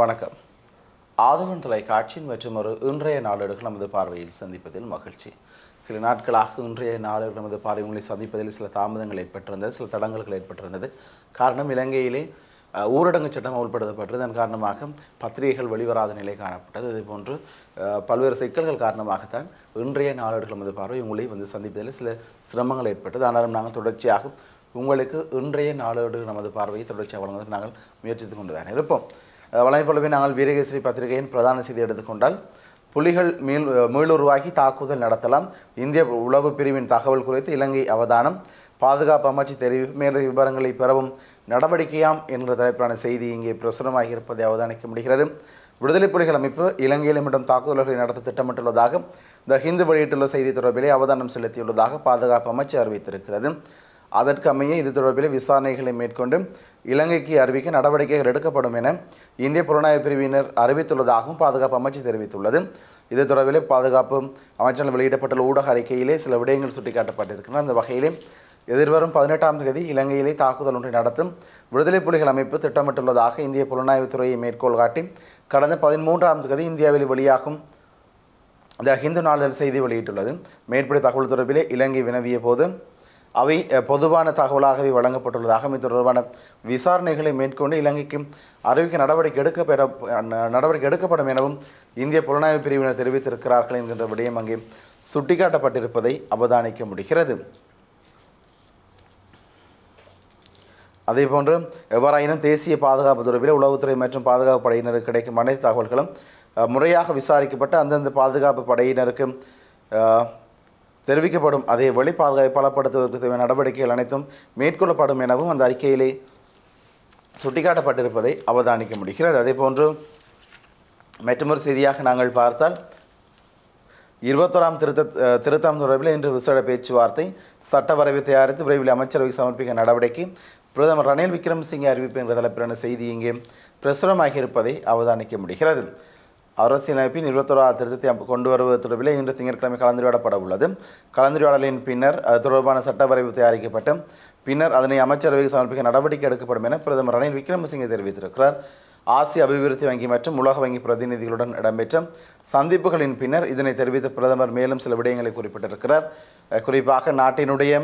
வணக்கம் ஆதவன் தொலைக்காட்சியின் மற்றும் ஒரு இன்றைய நாளேடுகள் நமது பார்வையில் சந்திப்பதில் மகிழ்ச்சி சில நாட்களாக இன்றைய நாளேடு நமது பார்வைகளை சந்திப்பதில் சில தாமதங்கள் ஏற்பட்டிருந்தது சில தடங்கல்கள் ஏற்பட்டிருந்தது காரணம் இலங்கையிலே அஹ், ஊரடங்கு சட்டம் அமல்படுத்தப்பட்டது அதன் காரணமாக பத்திரிகைகள் வெளிவராத நிலை காணப்பட்டது இதேபோன்று அஹ், பல்வேறு சிக்கல்கள் காரணமாகத்தான் இன்றைய நாளேடுகள் நமது பார்வை உங்களை வந்து சந்திப்பதில் சில சிரமங்கள் ஏற்பட்டது ஆனாலும் நாங்கள் தொடர்ச்சியாக உங்களுக்கு இன்றைய நாளேடு நமது பார்வையை தொடர்ச்சியாக வழங்குவதற்கு நாங்கள் முயற்சித்துக் கொண்டுதான் இருப்போம் அஹ் வழமைப் போலவே நாங்கள் வீரகேசரி பத்திரிகையின் பிரதான செய்தி எடுத்துக்கொண்டால் புலிகள் மீள் மீளுருவாகி தாக்குதல் நடத்தலாம் இந்திய உளவு பிரிவின் தகவல் குறித்து இலங்கை அவதானம் பாதுகாப்பு அமைச்சு தெரிவி மேலும் விவரங்களை பெறவும் நடவடிக்கையாம் என்ற தலைப்பிலான செய்தி இங்கே பிரசுரமாகி இருப்பதை அவதானிக்க முடிகிறது விடுதலை புலிகள் அமைப்பு இலங்கையில் மீண்டும் தாக்குதல்களை நடத்த திட்டமிட்டுள்ளதாக த ஹிந்து வெளியிட்டுள்ள செய்தி தொடர்பிலே அவதானம் செலுத்தியுள்ளதாக பாதுகாப்பு அமைச்சு அறிவித்திருக்கிறது அதற்கு அமைய இது தொடர்பில் விசாரணைகளை மேற்கொண்டு இலங்கைக்கு அறிவிக்க நடவடிக்கைகள் எடுக்கப்படும் என இந்திய புலனாய்வு பிரிவினர் அறிவித்துள்ளதாகவும் பாதுகாப்பு அமைச்சு தெரிவித்துள்ளது இது தொடர்பில் பாதுகாப்பு அமைச்சர்கள் வெளியிடப்பட்டுள்ள ஊடக அறிக்கையிலே சில விடயங்கள் சுட்டிக்காட்டப்பட்டிருக்கின்றன அந்த வகையிலே எதிர்வரும் பதினெட்டாம் தேதி இலங்கையிலே தாக்குதல் ஒன்றை நடத்தும் விடுதலை புலிகள் அமைப்பு திட்டமிட்டுள்ளதாக இந்திய புலனாய்வுத் துறையை மேற்கோள் காட்டி கடந்த பதிமூன்றாம் தேதி இந்தியாவில் வெளியாகும் த ஹிந்து நாளிதழ் செய்தி வெளியிட்டுள்ளது மேற்படி தகவல் தொடர்பிலே இலங்கை வினவிய போது அவை அஹ், பொதுவான தகவலாகவே வழங்கப்பட்டுள்ளதாக இது தொடர்பான விசாரணைகளை மேற்கொண்டு இலங்கைக்கு அறிவிக்க நடவடிக்கை எடுக்கப்பட ந- நடவடிக்கை எடுக்கப்படும் எனவும் இந்திய புலனாய்வு பிரிவினர் தெரிவித்திருக்கிறார்கள் என்கின்ற விடயம் அங்கே சுட்டிக்காட்டப்பட்டிருப்பதை அவதானிக்க முடிகிறது அதேபோன்று எவ்வாறாயினும் தேசிய பாதுகாப்பு தொடர்பில் உளவுத்துறை மற்றும் பாதுகாப்பு படையினருக்கு கிடைக்கும் அனைத்து தகவல்களும் அஹ், முறையாக விசாரிக்கப்பட்டு அந்தந்த பாதுகாப்பு படையினருக்கு அஹ், தெரிவிக்கப்படும் அதே வழி பாதுகாப்பை பலப்படுத்துவதற்கு தேவையான நடவடிக்கைகள் அனைத்தும் மேற்கொள்ளப்படும் எனவும் அந்த அறிக்கையிலே சுட்டிக்காட்டப்பட்டிருப்பதை அவதானிக்க முடிகிறது அதேபோன்று மற்றொரு செய்தியாக நாங்கள் பார்த்தால் இருபத்தோராம் திருத்த அஹ், திருத்தம் தொடர்பில் இன்று விசேட பேச்சுவார்த்தை சட்ட வரைவை தயாரித்து விரைவில் அமைச்சரவைக்கு சமர்ப்பிக்க நடவடிக்கை பிரதமர் ரணில் விக்ரமசிங்கே அறிவிப்பு என்ற தலைப்பிலான செய்தி இங்கே பிரசுரமாகி இருப்பதை அவதானிக்க முடிகிறது அரசியலமைப்பின் இருபத்தோராவது திருத்தத்தை அப்~ கொண்டு வருவது தொடர்பில் இன்று திங்கட்கிழமை கலந்துரையாடப்பட உள்ளது கலந்துரையாடலின் பின்னர் அது தொடர்பான சட்ட வரைவு தயாரிக்கப்பட்டு பின்னர் அதனை அமைச்சரவைக்கு சமர்ப்பிக்க நடவடிக்கை எடுக்கப்படும் என பிரதமர் ரணில் விக்ரமசிங்கே தெரிவித்திருக்கிறார் ஆசிய அபிவிருத்தி வங்கி மற்றும் உலக வங்கி பிரதிநிதிகளுடன் இடம்பெற்ற சந்திப்புகளின் பின்னர் இதனை தெரிவித்த பிரதமர் மேலும் சில விடயங்களை குறிப்பிட்டிருக்கிறார் அஹ் குறிப்பாக நாட்டினுடைய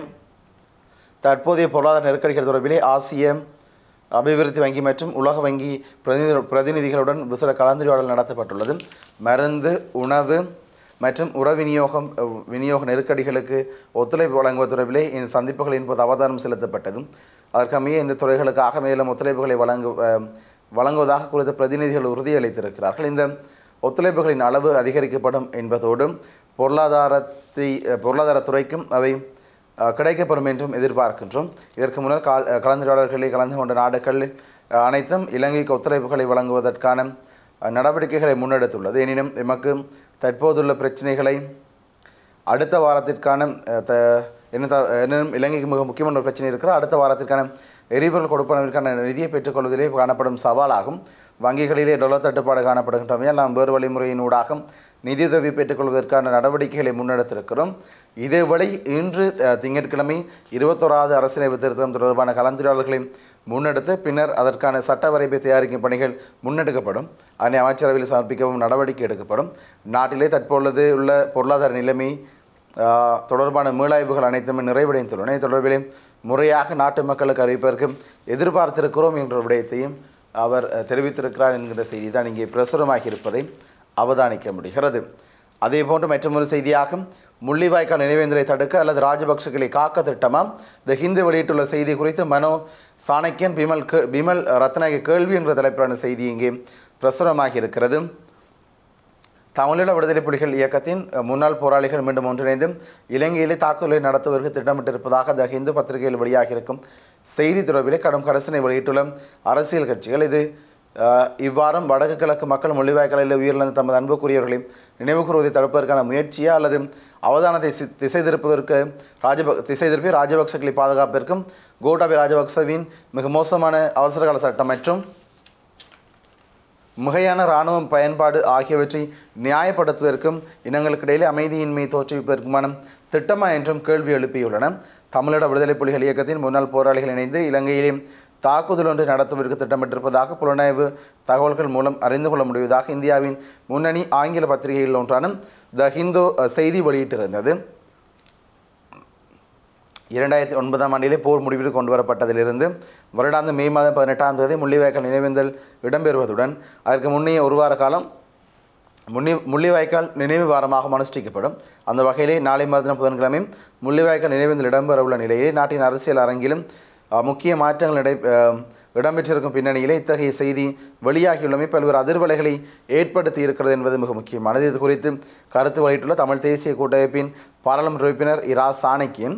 தற்போதைய பொருளாதார நெருக்கடிகள் தொடர்பிலே ஆசிய அபிவிருத்தி வங்கி மற்றும் உலக வங்கி பிரதிநிதி பிரதிநிதிகளுடன் விசேட கலந்துரையாடல் நடத்தப்பட்டுள்ளது மருந்து உணவு மற்றும் உர விநியோகம் அஹ், விநியோக நெருக்கடிகளுக்கு ஒத்துழைப்பு வழங்குவது தொடர்பிலே இந்த சந்திப்புகளின் போது அவதானம் செலுத்தப்பட்டதும் அதற்கமைய இந்த துறைகளுக்காக மேலும் ஒத்துழைப்புகளை வழங்கு அஹ், வழங்குவதாக குறித்த பிரதிநிதிகள் உறுதியளித்திருக்கிறார்கள் இந்த ஒத்துழைப்புகளின் அளவு அதிகரிக்கப்படும் என்பதோடு பொருளாதாரத்தை அஹ், பொருளாதாரத்துறைக்கும் அவை அஹ், கிடைக்கப்பெறும் என்றும் எதிர்பார்க்கின்றோம் இதற்கு முன்னர் கால் அஹ், கலந்துரையாடல்களில் கலந்து கொண்ட நாடுகள் அஹ், அனைத்தும் இலங்கைக்கு ஒத்துழைப்புகளை வழங்குவதற்கான அஹ், நடவடிக்கைகளை முன்னெடுத்துள்ளது எனினும் எமக்கு தற்போதுள்ள பிரச்சனைகளை அடுத்த வாரத்திற்கான அஹ், த என்ன த என்னும் இலங்கைக்கு மிக முக்கியமான ஒரு பிரச்சனை இருக்கிற அடுத்த வாரத்திற்கான எரிபொருள் கொடுப்பதற்கான நிதியை பெற்றுக்கொள்வதிலே காணப்படும் சவாலாகும் வங்கிகளிலே டொலர் தட்டுப்பாடு காணப்படுகின்றமையால் நாம் வேறு வழிமுறையினூடாக நிதியுதவி பெற்றுக்கொள்வதற்கான நடவடிக்கைகளை முன்னெடுத்திருக்கிறோம் இதேவேளை இன்று அஹ், திங்கட்கிழமை இருபத்தோராவது அரசியலமைப்பு திருத்தம் தொடர்பான கலந்துரையாடல்களை முன்னெடுத்து பின்னர் அதற்கான சட்ட வரைவை தயாரிக்கும் பணிகள் முன்னெடுக்கப்படும் அதனை அமைச்சரவையில் சமர்ப்பிக்கவும் நடவடிக்கை எடுக்கப்படும் நாட்டிலே தற்பொழுது உள்ள பொருளாதார நிலைமை ஆஹ், தொடர்பான மீளாய்வுகள் அனைத்துமே நிறைவடைந்துள்ளன இது தொடர்பிலே முறையாக நாட்டு மக்களுக்கு அறிவிப்பதற்கு எதிர்பார்த்திருக்கிறோம் என்ற விடயத்தையும் அவர் அஹ், தெரிவித்திருக்கிறார் என்கிற செய்தி தான் இங்கே பிரசுரமாகி இருப்பதை அவதானிக்க முடிகிறது அதேபோன்று மற்றொரு செய்தியாக முள்ளிவாய்க்கால் நினைவேந்தலை தடுக்க அல்லது ராஜபக்சகளை காக்க திட்டமாம் த ஹிந்து வெளியிட்டுள்ள செய்தி குறித்து மனோ சாணக்கியன் பிமல் கே- பிமல் ரத்நாயக கேள்வி என்ற தலைப்பிலான செய்தி இங்கே பிரசுரமாகி இருக்கிறது தமிழீழ விடுதலை புலிகள் இயக்கத்தின் அஹ், முன்னாள் போராளிகள் மீண்டும் ஒன்றிணைந்து இலங்கையிலே தாக்குதலை நடத்துவதற்கு திட்டமிட்டிருப்பதாக த ஹிந்து பத்திரிகையில் வெளியாகியிருக்கும் செய்தி தொடர்பிலே கடும் கரசனை வெளியிட்டுள்ள அரசியல் கட்சிகள் இது அஹ், இவ்வாரம் வடக்கு கிழக்கு மக்கள் முள்ளிவாய்க்காலில் உயிரிழந்த தமது அன்புக்குரியவர்களை நினைவு கூறுவதை தடுப்பதற்கான முயற்சியா அல்லது அவதானத்தை சி- திசை திருப்பதற்கு ராஜப திசை திருப்பி ராஜபக்சகளை பாதுகாப்பிற்கும் கோட்டாபி ராஜபக்சவின் மிக மோசமான அவசரகால சட்டம் மற்றும் மிகையான இராணுவம் பயன்பாடு ஆகியவற்றை நியாயப்படுத்துவதற்கும் இனங்களுக்கிடையிலே அமைதியின்மை தோற்றுவிப்பதற்குமான திட்டமா என்றும் கேள்வி எழுப்பியுள்ளன தமிழீழ விடுதலை புலிகள் இயக்கத்தின் முன்னாள் போராளிகள் இணைந்து இலங்கையிலே தாக்குதல் ஒன்றை நடத்துவதற்கு திட்டமிட்டிருப்பதாக புலனாய்வு தகவல்கள் மூலம் அறிந்து கொள்ள முடிவதாக இந்தியாவின் முன்னணி ஆங்கில பத்திரிகையில் ஒன்றான த ஹிந்து அஹ், செய்தி வெளியிட்டிருந்தது இரண்டாயிரத்தி ஒன்பதாம் ஆண்டிலே போர் முடிவிற்கு கொண்டு வரப்பட்டதிலிருந்து வருடாந்த மே மாதம் பதினெட்டாம் தேதி முள்ளிவாய்க்கால் நினைவேந்தல் இடம்பெறுவதுடன் அதற்கு முன்னைய ஒரு வார காலம் முன்னி முள்ளிவாய்க்கால் நினைவு வாரமாக அனுஷ்டிக்கப்படும் அந்த வகையிலே நாளை மறுதினம் புதன்கிழமை முள்ளிவாய்க்கால் நினைவேந்தல் இடம்பெறவுள்ள நிலையிலே நாட்டின் அரசியல் அரங்கிலும் அஹ், முக்கிய மாற்றங்கள் நடை அஹ், இடம்பெற்றிருக்கும் பின்னணியிலே இத்தகைய செய்தி வெளியாகியுள்ளமை பல்வேறு அதிர்வலைகளை ஏற்படுத்தி இருக்கிறது என்பது மிக முக்கியமானது இது குறித்து கருத்து வெளியிட்டுள்ள தமிழ் தேசிய கூட்டமைப்பின் பாராளுமன்ற உறுப்பினர் இரா சாணக்கியன்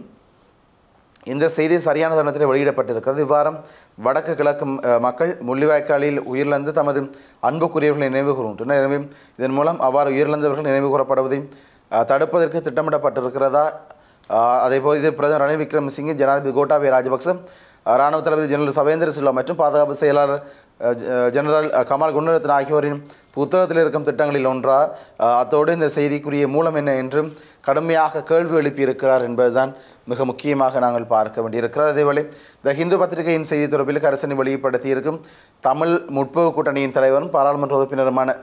இந்த செய்தி சரியான தருணத்தில் வெளியிடப்பட்டிருக்கிறது இவ்வாரம் வடக்கு கிழக்கு அஹ், மக்கள் முள்ளிவாய்க்காலில் உயிரிழந்து தமது அன்புக்குரியவர்களை நினைவு கூறுகின்றனர் எனவே இதன் மூலம் அவ்வாறு உயிரிழந்தவர்கள் நினைவு கூறப்படுவதை அஹ், தடுப்பதற்கு திட்டமிடப்பட்டிருக்கிறதா அஹ், அதேபோல் இது பிரதமர் ரணில் விக்ரமசிங்கே ஜனாதிபதி கோட்டாபய ராஜபக்ச அஹ், ராணுவ தளபதி ஜெனரல் சவேந்திர சில்வா மற்றும் பாதுகாப்பு செயலாளர் அஹ், ஜ- அஹ், ஜெனரல் அஹ், கமால் குணரத்ன ஆகியோரின் புத்தகத்தில் இருக்கும் திட்டங்களில் ஒன்றா அஹ், அத்தோடு இந்த செய்திக்குரிய மூலம் என்ன என்றும் கடுமையாக கேள்வி எழுப்பியிருக்கிறார் என்பதுதான் மிக முக்கியமாக நாங்கள் பார்க்க வேண்டியிருக்கிறது அதேவேளை த ஹிந்து பத்திரிகையின் செய்தி தொடர்பில் கரசனை வெளிப்படுத்தியிருக்கும் தமிழ் முற்போக்கு கூட்டணியின் தலைவரும் பாராளுமன்ற உறுப்பினருமான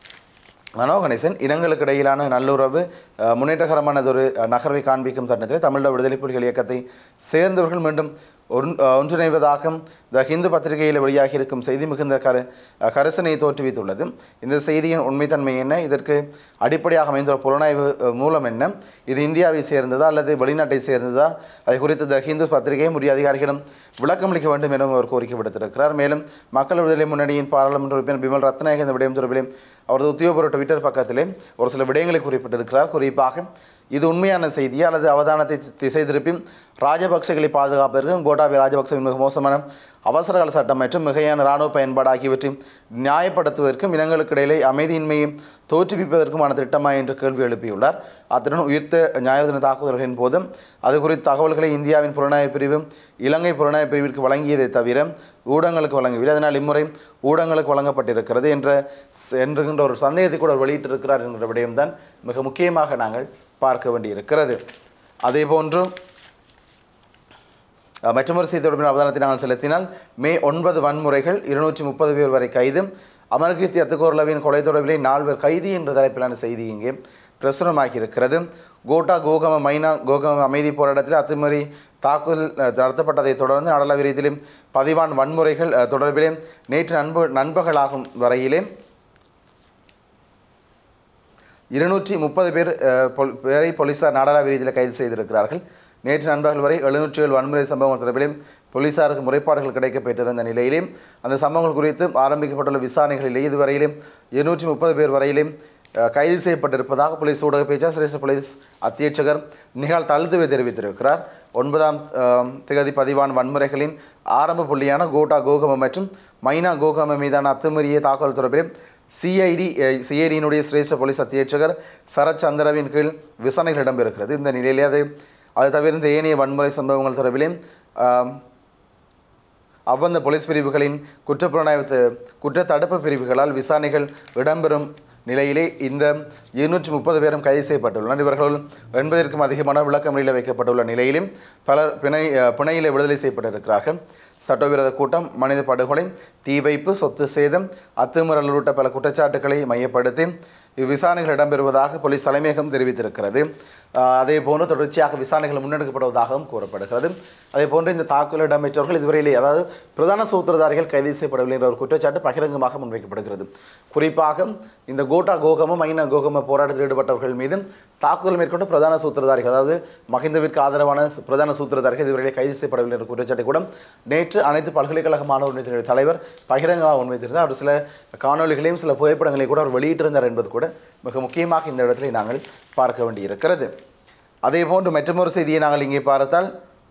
மனோ கணேசன் இனங்களுக்கு இடையிலான நல்லுறவு அஹ், முன்னேற்றகரமானதொரு அஹ், நகர்வை காண்பிக்கும் தருணத்தில் தமிழக விடுதலை புலிகள் இயக்கத்தை சேர்ந்தவர்கள் மீண்டும் ஒன் அஹ், ஒன்றிணைவதாக த ஹிந்து பத்திரிகையில் வெளியாகி இருக்கும் செய்தி மிகுந்த கரு அஹ், கரிசனை தோற்றுவித்துள்ளது இந்த செய்தியின் உண்மைத்தன்மை என்ன இதற்கு அடிப்படையாக அமைந்த ஒரு புலனாய்வு அஹ், மூலம் என்ன இது இந்தியாவை சேர்ந்ததா அல்லது வெளிநாட்டை சேர்ந்ததா அதை குறித்து த ஹிந்து பத்திரிகை உரிய அதிகாரிகளும் விளக்கமளிக்க வேண்டும் எனவும் அவர் கோரிக்கை விடுத்திருக்கிறார் மேலும் மக்கள் விடுதலை முன்னணியின் பாராளுமன்ற உறுப்பினர் பிமல் ரத்நாயக இந்த விடயம் தொடர்பிலே அவரது உத்தியோகபூர்வ ட்விட்டர் பக்கத்திலே ஒரு சில விடயங்களை குறிப்பிட்டிருக்கிறார் குறிப்பாக இது உண்மையான செய்தியா அல்லது அவதானத்தை திசை திருப்பி ராஜபக்சேகளை பாதுகாப்பதற்கு கோட்டாபய ராஜபக்சவின் மிக மோசமான அவசரகால சட்டம் மற்றும் மிகையான இராணுவ பயன்பாடு ஆகியவற்றை நியாயப்படுத்துவதற்கும் இனங்களுக்கு இடையிலே அமைதியின்மையை தோற்றுவிப்பதற்குமான திட்டமா என்று கேள்வி எழுப்பியுள்ளார் அத்துடன் உயிர்த்த ஞாயிறு தின தாக்குதல்களின் போதும் அது குறித்த தகவல்களை இந்தியாவின் புலனாய்வு பிரிவு இலங்கை புலனாய்வு பிரிவிற்கு வழங்கியதை தவிர ஊடகங்களுக்கு வழங்கவில்லை அதனால் இம்முறை ஊடகங்களுக்கு வழங்கப்பட்டிருக்கிறது என்ற என்கின்ற ஒரு சந்தேகத்தை கூட அவர் வெளியிட்டிருக்கிறார் என்கிற விடயம்தான் மிக முக்கியமாக நாங்கள் பார்க்க வேண்டியிருக்கிறது அதேபோன்று அஹ், மற்றொரு செய்தி தொடர்பின் அவதானத்தை நாங்கள் செலுத்தினால் மே ஒன்பது வன்முறைகள் இருநூற்றி முப்பது பேர் வரை கைது அமர்கீர்த்தி அத்துக்கோர்லவின் கொலை தொடர்பிலே நால்வர் கைது என்ற தலைப்பிலான செய்தி இங்கே பிரசுரமாகி இருக்கிறது கோட்டா கோகம மைனா கோகம அமைதி போராட்டத்தில் அத்துமீறி தாக்குதல் அஹ், நடத்தப்பட்டதை தொடர்ந்து நாடாள ரீதியிலும் பதிவான வன்முறைகள் அஹ், தொடர்பிலே நேற்று நண்பு நண்பகலாகும் வரையிலே இருநூற்றி முப்பது பேர் அஹ், பொல்- பேரை போலீசார் நாடாள ரீதியில் கைது செய்திருக்கிறார்கள் நேற்று நண்பர்கள் வரை எழுநூற்றி ஏழு வன்முறை சம்பவங்கள் தொடர்பிலும் போலீசாருக்கு முறைப்பாடுகள் கிடைக்கப்பெற்றிருந்த நிலையிலும் அந்த சம்பவங்கள் குறித்து ஆரம்பிக்கப்பட்டுள்ள விசாரணைகளிலே இதுவரையிலும் இருநூற்றி முப்பது பேர் வரையிலும் அஹ், கைது செய்யப்பட்டிருப்பதாக போலீஸ் ஊடக பேச்சாளர் சிரேஷ்ட போலீஸ் அத்தியட்சகர் நிகால் தழுத்துவை தெரிவித்திருக்கிறார் ஒன்பதாம் அஹ், திகதி பதிவான வன்முறைகளின் ஆரம்ப புள்ளியான கோட்டா கோகம மற்றும் மைனா கோகம மீதான அத்துமீறிய தாக்குதல் தொடர்பில் சிஐடி சிஐடியினுடைய சிரேஷ்ட போலீஸ் அத்தியட்சகர் சரத் சந்திரவின் கீழ் விசாரணைகள் இடம்பெறுகிறது இந்த நிலையிலே அது அது தவிர இந்த ஏனைய வன்முறை சம்பவங்கள் தொடர்பிலே ஆம், அவ்வந்த போலீஸ் பிரிவுகளின் குற்றப்புலனாய்வு த- குற்ற தடுப்பு பிரிவுகளால் விசாரணைகள் இடம்பெறும் நிலையிலே இந்த இருநூற்றி முப்பது பேரும் கைது செய்யப்பட்டுள்ளனர் இவர்கள் எண்பதற்கும் அதிகமான விளக்கமறியில் வைக்கப்பட்டுள்ள நிலையிலும் பலர் பிணை அஹ், பிணையிலே விடுதலை செய்யப்பட்டிருக்கிறார்கள் சட்டவிரோத கூட்டம் மனித படுகொலை தீ வைப்பு சொத்து சேதம் அத்துமீறல் உள்ளிட்ட பல குற்றச்சாட்டுகளை மையப்படுத்தி இவ்விசாரணைகள் இடம்பெறுவதாக போலீஸ் தலைமையகம் தெரிவித்திருக்கிறது ஆஹ் அதே போன்று தொடர்ச்சியாக விசாரணைகள் முன்னெடுக்கப்படுவதாகவும் கூறப்படுகிறது அதே போன்று இந்த தாக்குதல் இடம்பெற்றவர்கள் இதுவரையிலே அதாவது பிரதான சூத்திரதாரிகள் கைது செய்யப்படவில்லை என்ற ஒரு குற்றச்சாட்டு பகிரங்கமாக முன்வைக்கப்படுகிறது குறிப்பாக இந்த கோட்டா கோகம மைனா கோகம போராட்டத்தில் ஈடுபட்டவர்கள் மீது தாக்குதல் மேற்கொண்ட பிரதான சூத்திரதாரிகள் அதாவது மஹிந்தவிற்கு ஆதரவான பிரதான சூத்திரதாரிகள் இதுவரையிலே கைது செய்யப்படவில்லை என்ற குற்றச்சாட்டை கூட நேற்று அனைத்து பல்கலைக்கழக மாணவர் உரிமைத்தினுடைய தலைவர் பகிரங்கமாக முன்வைத்திருந்தார் அவர் சில காணொளிகளையும் சில புகைப்படங்களையும் கூட அவர் வெளியிட்டிருந்தார் என்பது கூட மிக முக்கியமாக இந்த இடத்துல நாங்கள் பார்க்க வேண்டியிருக்கிறது அதே போன்று மற்றொரு செய்தியை நாங்கள் இங்கே பார்த்தால்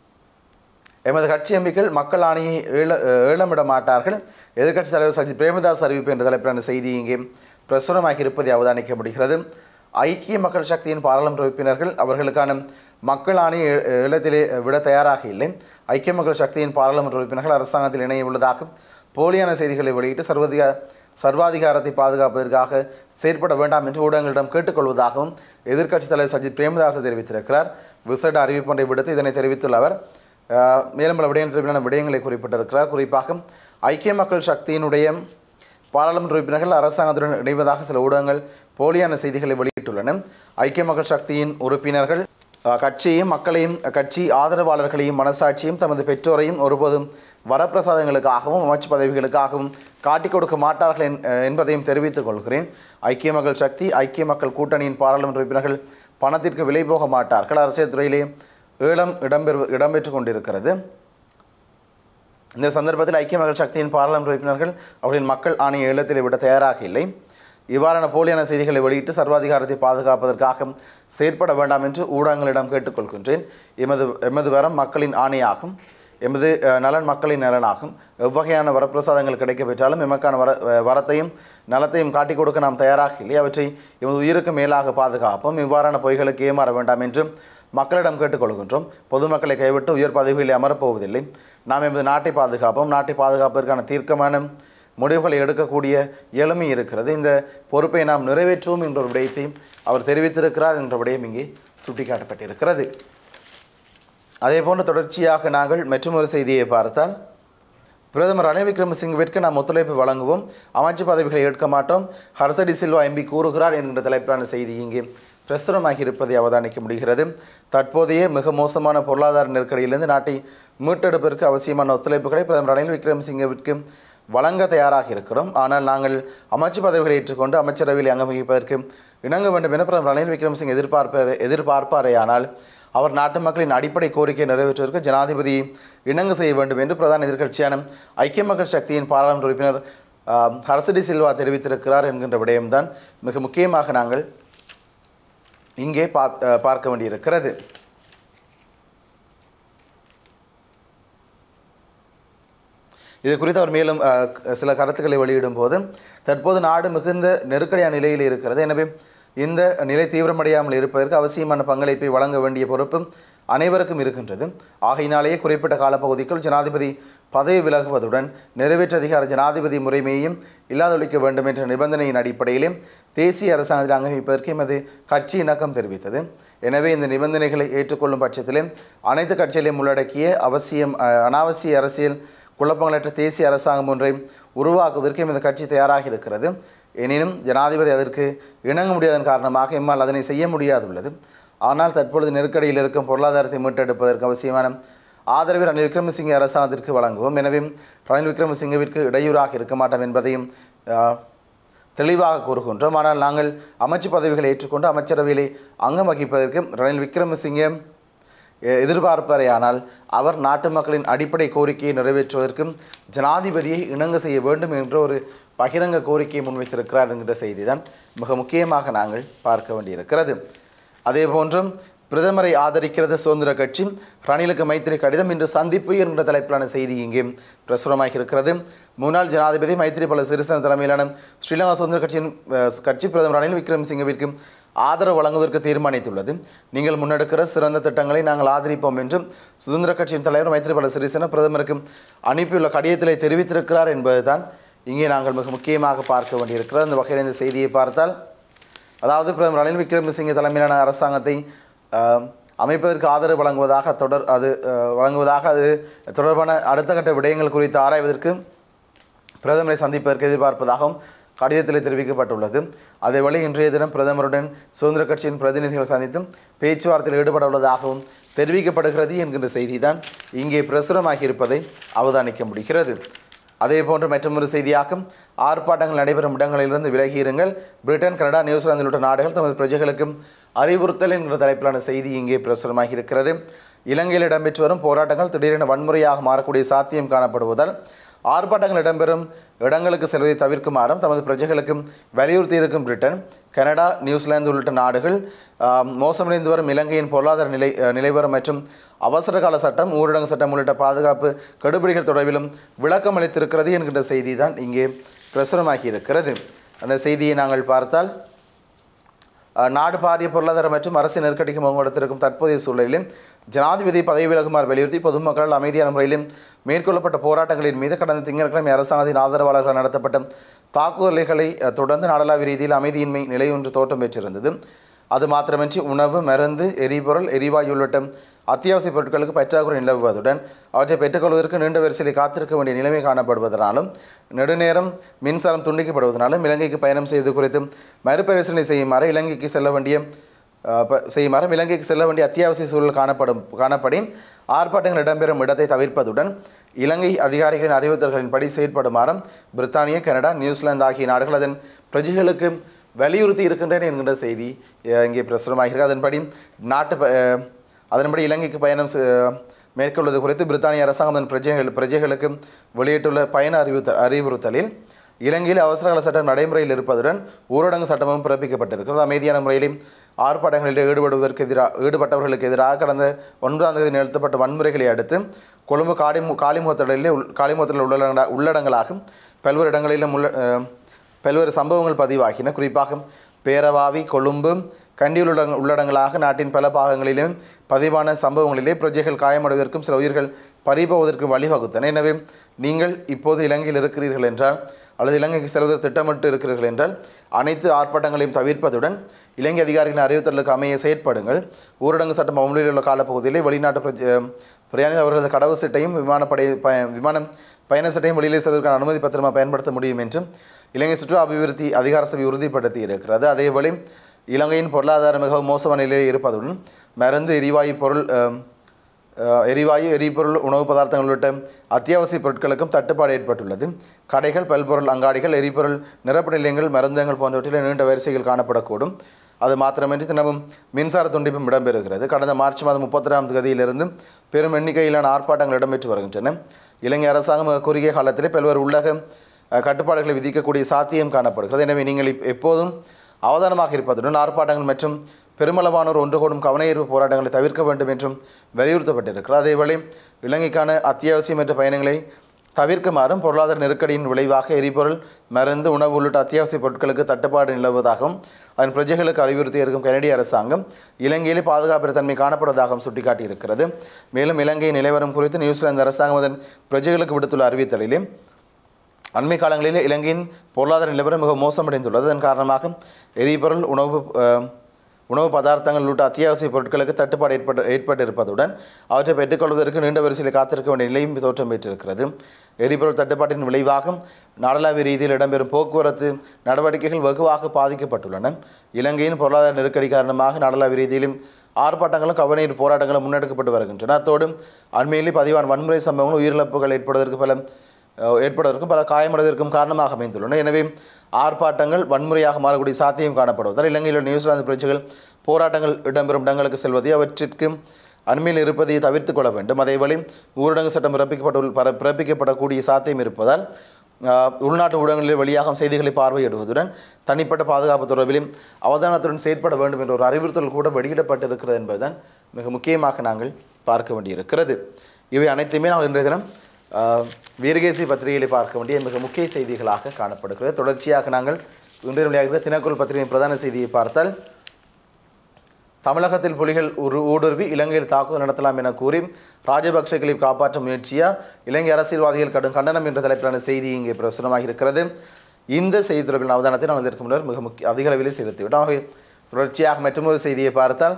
எமது கட்சி எம்பிக்கள் மக்கள் ஆணையை ஏல ஏலமிட மாட்டார்கள் எதிர்க்கட்சி தலைவர் சஜித் பிரேமதாஸ் அறிவிப்பு என்ற தலைப்பிலான செய்தி இங்கே பிரசுரமாகி இருப்பதை அவதானிக்க முடிகிறது ஐக்கிய மக்கள் சக்தியின் பாராளுமன்ற உறுப்பினர்கள் அவர்களுக்கான மக்கள் ஆணையை ஏ- ஏலத்திலே விட தயாராக இல்லை ஐக்கிய மக்கள் சக்தியின் பாராளுமன்ற உறுப்பினர்கள் அரசாங்கத்தில் இணைய உள்ளதாக போலியான செய்திகளை வெளியிட்டு சர்வதிக சர்வாதிகாரத்தை பாதுகாப்பதற்காக செயற்பட வேண்டாம் என்று ஊடகங்களிடம் கேட்டுக்கொள்வதாகவும் எதிர்க்கட்சித் தலைவர் சஜித் பிரேமதாஸ் தெரிவித்திருக்கிறார் விசேட அறிவிப்பொன்றை விடுத்து இதனை தெரிவித்துள்ள அவர் அஹ், மேலும் பல விடயங்கள் தொடர்பான விடயங்களை குறிப்பிட்டிருக்கிறார் குறிப்பாக ஐக்கிய மக்கள் சக்தியினுடைய பாராளுமன்ற உறுப்பினர்கள் அரசாங்கத்துடன் இணைவதாக சில ஊடகங்கள் போலியான செய்திகளை வெளியிட்டுள்ளன ஐக்கிய மக்கள் சக்தியின் உறுப்பினர்கள் அஹ், கட்சியையும் மக்களையும் கட்சி ஆதரவாளர்களையும் மனசாட்சியும் தமது பெற்றோரையும் ஒருபோதும் வரப்பிரசாதங்களுக்காகவும் அமைச்சு பதவிகளுக்காகவும் காட்டிக் கொடுக்க மாட்டார்கள் என்- அஹ், என்பதையும் தெரிவித்துக் கொள்கிறேன் ஐக்கிய மக்கள் சக்தி ஐக்கிய மக்கள் கூட்டணியின் பாராளுமன்ற உறுப்பினர்கள் பணத்திற்கு விலை போக மாட்டார்கள் அரசியல் துறையிலே ஏலம் இடம்பெறு இடம்பெற்று கொண்டிருக்கிறது இந்த சந்தர்ப்பத்தில் ஐக்கிய மக்கள் சக்தியின் பாராளுமன்ற உறுப்பினர்கள் அவர்களின் மக்கள் ஆணைய ஏலத்தில் விட தயாராக இல்லை இவ்வாறான போலியான செய்திகளை வெளியிட்டு சர்வாதிகாரத்தை பாதுகாப்பதற்காக செயற்பட வேண்டாம் என்று ஊடகங்களிடம் கேட்டுக்கொள்கின்றேன் எமது எமது வரம் மக்களின் ஆணையாகும் எமது அஹ், நலன் மக்களின் நலனாகும் எவ்வகையான வரப்பிரசாதங்கள் கிடைக்க பெற்றாலும் எமக்கான வர அஹ், வரத்தையும் நலத்தையும் காட்டிக் கொடுக்க நாம் தயாராக இல்லை அவற்றை எமது உயிருக்கு மேலாக பாதுகாப்போம் இவ்வாறான பொய்களுக்கு ஏமாற வேண்டாம் என்று மக்களிடம் கேட்டுக்கொள்கின்றோம் பொதுமக்களை கைவிட்டு உயர் பதவிகளில் அமரப்போவதில்லை நாம் எமது நாட்டை பாதுகாப்போம் நாட்டை பாதுகாப்பதற்கான தீர்க்கமான முடிவுகளை எடுக்கக்கூடிய எளிமை இருக்கிறது இந்த பொறுப்பை நாம் நிறைவேற்றுவோம் என்ற ஒரு விடயத்தையும் அவர் தெரிவித்திருக்கிறார் என்ற விடயம் இங்கே சுட்டிக்காட்டப்பட்டிருக்கிறது அதே போன்று தொடர்ச்சியாக நாங்கள் மற்றொரு செய்தியை பார்த்தால் பிரதமர் ரணில் விக்ரமசிங்கவிற்கு நாம் ஒத்துழைப்பு வழங்குவோம் அமைச்சு பதவிகளை ஏற்க மாட்டோம் ஹர்சடி சில்வா எம்பி கூறுகிறார் என்கின்ற தலைப்பிலான செய்தி இங்கே பிரசுரமாகி இருப்பதை அவதானிக்க முடிகிறது தற்போதைய மிக மோசமான பொருளாதார நெருக்கடியிலிருந்து நாட்டை மீட்டெடுப்பதற்கு அவசியமான ஒத்துழைப்புகளை பிரதமர் ரணில் விக்ரமசிங்கவிற்கு வழங்க தயாராக இருக்கிறோம் ஆனால் நாங்கள் அமைச்சு பதவிகளை ஏற்றுக்கொண்டு அமைச்சரவையில் அங்கம் வகிப்பதற்கு இணங்க வேண்டும் என பிரதமர் ரணில் விக்ரமசிங்க எதிர்பார்ப்ப எதிர்பார்ப்பாரேயானால் அவர் நாட்டு மக்களின் அடிப்படை கோரிக்கையை நிறைவேற்றுவதற்கு ஜனாதிபதி இணங்க செய்ய வேண்டும் என்று பிரதான எதிர்க்கட்சியான ஐக்கிய மக்கள் சக்தியின் பாராளுமன்ற உறுப்பினர் ஆம், ஹர்சடி சில்வா தெரிவித்திருக்கிறார் என்கின்ற விடயம்தான் மிக முக்கியமாக நாங்கள் இங்கே பாத்- அஹ், பார்க்க வேண்டியிருக்கிறது இது குறித்து அவர் மேலும் அஹ், க- சில கருத்துக்களை வெளியிடும் போது தற்போது நாடு மிகுந்த நெருக்கடியான நிலையில் இருக்கிறது எனவே இந்த நிலை தீவிரமடையாமல் இருப்பதற்கு அவசியமான பங்களிப்பை வழங்க வேண்டிய பொறுப்பு அனைவருக்கும் இருக்கின்றது ஆகையினாலேயே குறிப்பிட்ட காலப்பகுதிக்குள் ஜனாதிபதி பதவி விலகுவதுடன் நிறைவேற்று அதிகார ஜனாதிபதி முறைமையையும் இல்லாதொழிக்க வேண்டும் என்ற நிபந்தனையின் அடிப்படையிலே தேசிய அரசாங்கத்தில் அங்கீகரிப்பதற்கு எமது கட்சி இணக்கம் தெரிவித்தது எனவே இந்த நிபந்தனைகளை ஏற்றுக்கொள்ளும் பட்சத்திலே அனைத்து கட்சிகளையும் உள்ளடக்கிய அவசியம் அஹ், அனாவசிய அரசியல் குழப்பங்களற்ற தேசிய அரசாங்கம் ஒன்றை உருவாக்குவதற்கு எமது கட்சி தயாராக இருக்கிறது எனினும் ஜனாதிபதி அதற்கு இணங்க முடியாதன் காரணமாக எம்மால் அதனை செய்ய முடியாதுள்ளது ஆனால் தற்பொழுது நெருக்கடியில் இருக்கும் பொருளாதாரத்தை மீட்டெடுப்பதற்கு அவசியமான ஆதரவை ரணில் விக்ரமசிங்கே அரசாங்கத்திற்கு வழங்குவோம் எனவே ரணில் விக்ரமசிங்கவிற்கு இடையூறாக இருக்க மாட்டோம் என்பதையும் ஆஹ், தெளிவாக கூறுகின்றோம் ஆனால் நாங்கள் அமைச்சு பதவிகளை ஏற்றுக்கொண்டு அமைச்சரவையிலே அங்கம் வகிப்பதற்கு ரணில் விக்ரமசிங்கே எ- எதிர்பார்ப்பாரேயானால் அவர் நாட்டு மக்களின் அடிப்படை கோரிக்கையை நிறைவேற்றுவதற்கும் ஜனாதிபதியை இணங்க செய்ய வேண்டும் என்ற ஒரு பகிரங்க கோரிக்கையை முன்வைத்திருக்கிறார் என்கிற செய்தி தான் மிக முக்கியமாக நாங்கள் பார்க்க வேண்டியிருக்கிறது அதே போன்றும் பிரதமரை ஆதரிக்கிறது சுதந்திர கட்சி ரணிலுக்கு மைத்திரி கடிதம் இன்று சந்திப்பு என்கிற தலைப்பிலான செய்தி இங்கே பிரசுரமாகி இருக்கிறது முன்னாள் ஜனாதிபதி மைத்திரிபால சிறிசேன தலைமையிலான ஸ்ரீலங்கா சுதந்திர கட்சியின் அஹ், கட்சி பிரதமர் ரணில் விக்ரமசிங்கவிற்கு ஆதரவு வழங்குவதற்கு தீர்மானித்துள்ளது நீங்கள் முன்னெடுக்கிற சிறந்த திட்டங்களை நாங்கள் ஆதரிப்போம் என்றும் சுதந்திர கட்சியின் தலைவர் மைத்திரிபால சிறிசேன பிரதமருக்கு அனுப்பியுள்ள கடிதத்திலே தெரிவித்திருக்கிறார் என்பதுதான் இங்கே நாங்கள் மிக முக்கியமாக பார்க்க வேண்டியிருக்கிறது அந்த வகையில் இந்த செய்தியை பார்த்தால் அதாவது பிரதமர் ரணில் விக்ரமசிங்கே தலைமையிலான அரசாங்கத்தை ஆஹ், அமைப்பதற்கு ஆதரவு வழங்குவதாக தொடர் அது ஆஹ், வழங்குவதாக அது தொடர்பான அடுத்த கட்ட விடயங்கள் குறித்து ஆராய்வதற்கு பிரதமரை சந்திப்பதற்கு எதிர்பார்ப்பதாகவும் கடிதத்தில் தெரிவிக்கப்பட்டுள்ளது அதேவேளை இன்றைய தினம் பிரதமருடன் சுதந்திர கட்சியின் பிரதிநிதிகள் சந்தித்தும் பேச்சுவார்த்தையில் ஈடுபட உள்ளதாகவும் தெரிவிக்கப்படுகிறது என்கின்ற செய்திதான் இங்கே பிரசுரமாகி இருப்பதை அவதானிக்க முடிகிறது அதே போன்று மற்றொரு செய்தியாகும் ஆர்ப்பாட்டங்கள் நடைபெறும் இடங்களிலிருந்து விலகியிருங்கள் பிரிட்டன் கனடா நியூசிலாந்து உள்ளிட்ட நாடுகள் தமது பிரஜைகளுக்கும் அறிவுறுத்தல் என்கிற தலைப்பிலான செய்தி இங்கே பிரசுரமாகி இருக்கிறது இலங்கையில் இடம்பெற்று வரும் போராட்டங்கள் திடீரென வன்முறையாக மாறக்கூடிய சாத்தியம் காணப்படுவதால் ஆர்ப்பாட்டங்கள் இடம்பெறும் இடங்களுக்கு செல்வதை தவிர்க்குமாறும் தமது பிரஜைகளுக்கும் வலியுறுத்தியிருக்கும் பிரிட்டன் கனடா நியூசிலாந்து உள்ளிட்ட நாடுகள் ஆம், மோசமடைந்து வரும் இலங்கையின் பொருளாதார நிலை அஹ், நிலைவரம் மற்றும் அவசர கால சட்டம் ஊரடங்கு சட்டம் உள்ளிட்ட பாதுகாப்பு கெடுபிடிகள் தொடர்பிலும் விளக்கம் அளித்திருக்கிறது என்கின்ற செய்தி தான் இங்கே பிரசுரமாகி இருக்கிறது அந்த செய்தியை நாங்கள் பார்த்தால் அஹ், நாடு பாரிய பொருளாதார மற்றும் அரசியல் நெருக்கடிக்கு முகங்கொடுத்திருக்கும் தற்போதைய சூழலிலும் ஜனாதிபதி பதவி விலகுமாறு வலியுறுத்தி பொதுமக்களால் அமைதியான முறையிலும் மேற்கொள்ளப்பட்ட போராட்டங்களின் மீது கடந்த திங்கட்கிழமை அரசாங்கத்தின் ஆதரவாளர்கள் நடத்தப்பட்ட தாக்குதல்களை அஹ், தொடர்ந்து நாடளாவிய ரீதியில் அமைதியின்மை நிலை ஒன்று தோற்றம் பெற்றிருந்தது அது மாத்திரமின்றி உணவு மருந்து எரிபொருள் எரிவாயு உள்ளிட்ட அத்தியாவசிய பொருட்களுக்கு பற்றாக்குறை நிலவுவதுடன் அவற்றை பெற்றுக்கொள்வதற்கு நீண்ட வரிசையில் காத்திருக்க வேண்டிய நிலைமை காணப்படுவதனாலும் நெடுநேரம் மின்சாரம் துண்டிக்கப்படுவதனாலும் இலங்கைக்கு பயணம் செய்வது குறித்து மறுபரிசீலனை செய்யுமாறு இலங்கைக்கு செல்ல வேண்டிய அஹ், ப- செய்யுமாறு இலங்கைக்கு செல்ல வேண்டிய அத்தியாவசிய சூழல் காணப்படும் காணப்படி ஆர்ப்பாட்டங்கள் இடம்பெறும் இடத்தை தவிர்ப்பதுடன் இலங்கை அதிகாரிகளின் அறிவுறுத்தல்களின்படி செயற்படுமாறும் பிரித்தானிய கனடா நியூசிலாந்து ஆகிய நாடுகள் அதன் பிரஜைகளுக்கு வலியுறுத்தி இருக்கின்றன என்கின்ற செய்தி அஹ், இங்கே பிரசுரமாகிறது அதன்படி நாட்டு ப- அஹ், அதன்படி இலங்கைக்கு பயணம் செ- மேற்கொள்வது குறித்து பிரித்தானிய அரசாங்கம் அதன் பிரஜைகள் பிரஜைகளுக்கு வெளியிட்டுள்ள பயண அறிவுறுத்த அறிவுறுத்தலில் இலங்கையில் அவசரகால சட்டம் நடைமுறையில் இருப்பதுடன் ஊரடங்கு சட்டமும் பிறப்பிக்கப்பட்டிருக்கிறது அமைதியான முறையில் ஆர்ப்பாட்டங்களில் ஈடுபடுவதற்கு எதிராக ஈடுபட்டவர்களுக்கு எதிராக கடந்த ஒன்பதாம் தேதி நிறுத்தப்பட்ட வன்முறைகளை அடுத்து கொழும்பு காளிமு காளிமுகத்திடலில் உள் காளிமுகத்தில் உள்ளடங்க உள்ளடங்களாகும் பல்வேறு இடங்களிலும் உள்ள அஹ், பல்வேறு சம்பவங்கள் பதிவாகின குறிப்பாக பேரவாவி கொழும்பு கண்டியில் உள்ள உள்ளடங்களாக நாட்டின் பல பாகங்களிலும் பதிவான சம்பவங்களிலே பிரஜைகள் காயமடைவதற்கும் சில உயிர்கள் பறிபோவதற்கும் வழிவகுத்தன எனவே நீங்கள் இப்போது இலங்கையில் இருக்கிறீர்கள் என்றால் அல்லது இலங்கைக்கு செல்வதற்கு திட்டமிட்டு இருக்கிறீர்கள் என்றால் அனைத்து ஆர்ப்பாட்டங்களையும் தவிர்ப்பதுடன் இலங்கை அதிகாரிகளின் அறிவுறுத்தலுக்கு அமைய செயற்படுங்கள் ஊரடங்கு சட்டம் அமலில் உள்ள காலப்பகுதியிலே வெளிநாட்டு பிரஜ பிரயாணிகள் அவர்களது கடவு சீட்டையும் விமானப்படை ப விமானம் பயண சீட்டையும் வெளியிலே செல்வதற்கான அனுமதி பத்திரமா பயன்படுத்த முடியும் என்றும் இலங்கை சுற்றுலா அபிவிருத்தி அதிகார சபை உறுதிப்படுத்தி இருக்கிறது அதேவேளை இலங்கையின் பொருளாதாரம் மிகவும் மோசமான நிலையில் இருப்பதுடன் மருந்து எரிவாயு பொருள் அஹ், அஹ், எரிவாயு எரிபொருள் உணவு பதார்த்தங்கள் உள்ளிட்ட அத்தியாவசிய பொருட்களுக்கும் தட்டுப்பாடு ஏற்பட்டுள்ளது கடைகள் பல்பொருள் அங்காடிகள் எரிபொருள் நிரப்பு நிலையங்கள் மருந்தகங்கள் போன்றவற்றில் நீண்ட வரிசைகள் காணப்படக்கூடும் அது மாத்திரமின்றி தினமும் மின்சார துண்டிப்பும் இடம்பெறுகிறது கடந்த மார்ச் மாதம் முப்பத்தொராம் தேதியிலிருந்து பெரும் எண்ணிக்கையிலான ஆர்ப்பாட்டங்கள் இடம்பெற்று வருகின்றன இலங்கை அரசாங்கம் மிக குறுகிய காலத்திலே பல்வேறு உள்ளக அஹ், கட்டுப்பாடுகளை விதிக்கக்கூடிய சாத்தியம் காணப்படுகிறது எனவே நீங்கள் இப்- எப்போதும் அவதானமாக இருப்பதுடன் ஆர்ப்பாட்டங்கள் மற்றும் பெருமளவானோர் ஒன்று கூடும் கவனஈர்ப்பு போராட்டங்களை தவிர்க்க வேண்டும் என்றும் வலியுறுத்தப்பட்டிருக்கிறது அதேவேளை இலங்கைக்கான அத்தியாவசியமற்ற பயணங்களை தவிர்க்குமாறும் பொருளாதார நெருக்கடியின் விளைவாக எரிபொருள் மருந்து உணவு உள்ளிட்ட அத்தியாவசிய பொருட்களுக்கு தட்டுப்பாடு நிலவுவதாகவும் அதன் பிரஜைகளுக்கு அறிவுறுத்தி இருக்கும் கனடிய அரசாங்கம் இலங்கையிலே பாதுகாப்பு தன்மை காணப்படுவதாகவும் சுட்டிக்காட்டியிருக்கிறது மேலும் இலங்கையின் நிலவரம் குறித்து நியூசிலாந்து அரசாங்கம் அதன் பிரஜைகளுக்கு விடுத்துள்ள அறிவித்தலிலே அண்மை காலங்களில் இலங்கையின் பொருளாதார நிலவரம் மிக மோசமடைந்துள்ளது அதன் காரணமாக எரிபொருள் உணவு அஹ், உணவு பதார்த்தங்கள் உள்ளிட்ட அத்தியாவசிய பொருட்களுக்கு தட்டுப்பாடு ஏற்பட்டு ஏற்பட்டிருப்பதுடன் அவற்றை பெற்றுக்கொள்வதற்கு நீண்ட வரிசையில் காத்திருக்க வேண்டிய நிலையும் தோற்றம் பெற்றிருக்கிறது எரிபொருள் தட்டுப்பாட்டின் விளைவாக நாடளாவிய ரீதியில் இடம்பெறும் போக்குவரத்து நடவடிக்கைகள் வெகுவாக பாதிக்கப்பட்டுள்ளன இலங்கையின் பொருளாதார நெருக்கடி காரணமாக நாடளாவிய ரீதியிலும் ஆர்ப்பாட்டங்களும் கவனீர் போராட்டங்களும் முன்னெடுக்கப்பட்டு வருகின்றன அத்தோடு அண்மையிலே பதிவான வன்முறை சம்பவங்கள் உயிரிழப்புகள் ஏற்படுவதற்கு பல அஹ் ஏற்படுவதற்கும் பல காயமடைவதற்கும் காரணமாக அமைந்துள்ளன எனவே ஆர்ப்பாட்டங்கள் வன்முறையாக மாறக்கூடிய சாத்தியம் காணப்படுவதால் இலங்கையில் உள்ள நியூசிலாந்து பிரஜைகள் போராட்டங்கள் இடம்பெறும் இடங்களுக்கு செல்வதை அவற்றிற்கு அண்மையில் இருப்பதை தவிர்த்து கொள்ள வேண்டும் அதேவேளை ஊரடங்கு சட்டம் பிறப்பிக்கப்பட்டு பர- பிறப்பிக்கப்படக்கூடிய சாத்தியம் இருப்பதால் அஹ், உள்நாட்டு ஊடகங்களில் வெளியாகும் செய்திகளை பார்வையிடுவதுடன் தனிப்பட்ட பாதுகாப்பு தொடர்பிலும் அவதானத்துடன் செயற்பட வேண்டும் என்ற ஒரு அறிவுறுத்தல் கூட வெளியிடப்பட்டிருக்கிறது என்பதுதான் மிக முக்கியமாக நாங்கள் பார்க்க வேண்டியிருக்கிறது இவை அனைத்துமே நாங்கள் இன்றைய தினம் ஆஹ், வீரகேசரி பத்திரிகையில் பார்க்க வேண்டிய மிக முக்கிய செய்திகளாக காணப்படுகிறது தொடர்ச்சியாக நாங்கள் இன்றைய வெளியாகிற தினக்குரல் பத்திரிகையின் பிரதான செய்தியை பார்த்தால் தமிழகத்தில் புலிகள் உரு ஊடுருவி இலங்கையில் தாக்குதல் நடத்தலாம் என கூறி ராஜபக்சேகளை காப்பாற்ற முயற்சியா இலங்கை அரசியல்வாதிகள் கடும் கண்டனம் என்ற தலைப்பிலான செய்தி இங்கே பிரசுரமாக இருக்கிறது இந்த செய்தி தொடர்பில் அவதானத்தை நாங்கள் இதற்கு முன்னர் மிக முக்கிய அதிக அளவிலே செலுத்திவிட்டோம் ஆகவே தொடர்ச்சியாக மற்றொரு செய்தியை பார்த்தால்